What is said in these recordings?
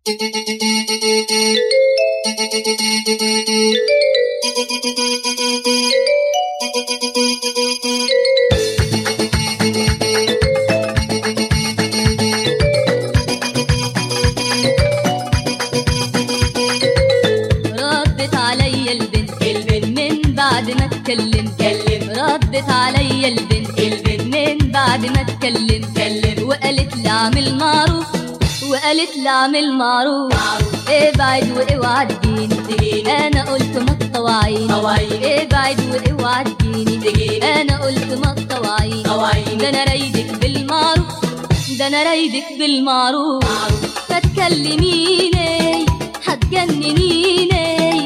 ردت عليا البنت البنت من بعد ما اتكلم كلم ردت عليا البنت البنت من بعد ما اتكلم كلم وقالت لي اعمل معروف وقالت لي اعمل معروف ابعد واوعى تجيني انا قلت ما تطوعيني ابعد واوعى تجيني انا قلت ما تطوعيني ده انا رايدك بالمعروف ده انا رايدك بالمعروف ما تكلميني هتجننيني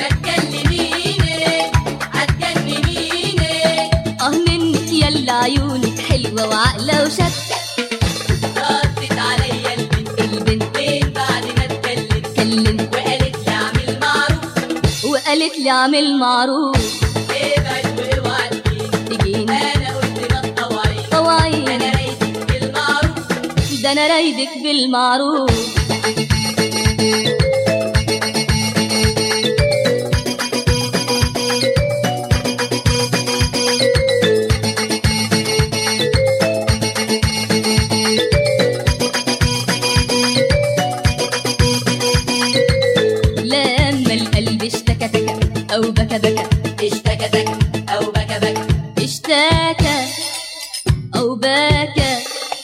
اه منك يلا عيونك حلوة وعقلة وشكة ردت عليا البنت البنت من بعد ما اتكلم كلم وقالت لي اعمل معروف وقالت لي اعمل معروف ابعد واوعى تجيني تجيني انا قلت ما تطوعيني طوعيني انا رايدك بالمعروف ده انا رايدك بالمعروف لما القلب اشتكى تكى او بكى بكى اشتكى تك او بكى بكى اشتكى او بكى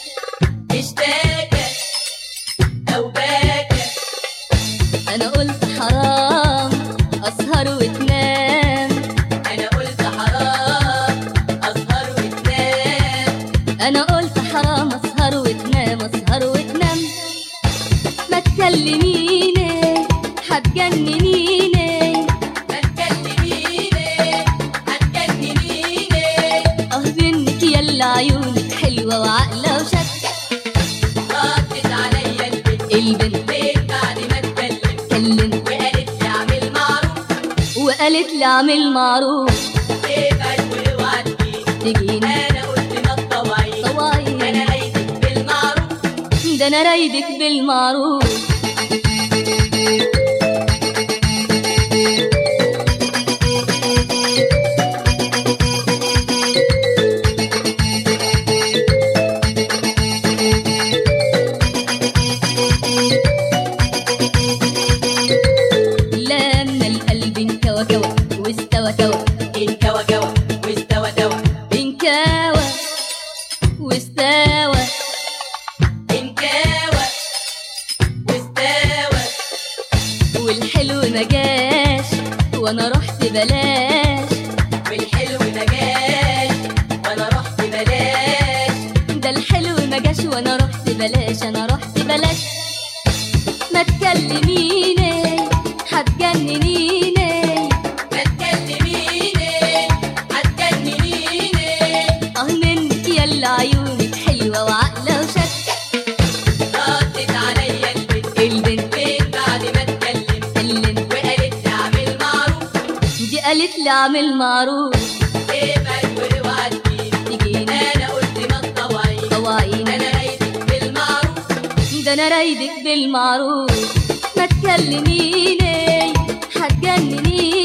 اشتكى او بكى انا قلت حرام اسهر وتنام انا قلت حرام اسهر وتنام انا قلت حرام اسهر وتنام اسهر وتنام ما تكلميني هتجننيني ما تكلميني هتجننيني اه منك يلا عيونك حلوة وعقلة وشكة ردت عليا البنت البنت من بعد ما اتكلم كلم وقالت لي اعمل معروف وقالت لي اعمل معروف ابعد واوعى تجيني تجيني انا قلت ما تطوعيني انا طوعيني رايدك بالمعروف ده انا رايدك بالمعروف لما القلب انكوى كوى واستوى كوى انكوى كوى واستوى توى انكوى واستوى انكوى واستوى والحلو ما جاش وانا رحت بلاش والحلو ما جاش وانا رحت بلاش ده الحلو ما جاش وانا رحت بلاش انا رحت بلاش ما تكلميني هتجننيني ما تكلميني هتجننيني اه منك يلا عيونك حلوة وعقلة وشكة ردت عليا البنت البنت من بعد ما اتكلم كلم وقالت لي اعمل معروف دي قالت لي اعمل معروف ابعد واوعى تجيني تجيني انا قلت ما تطوعيني طوعيني انا رايدك بالمعروف ده انا رايدك بالمعروف ما تكلميني هتجننيني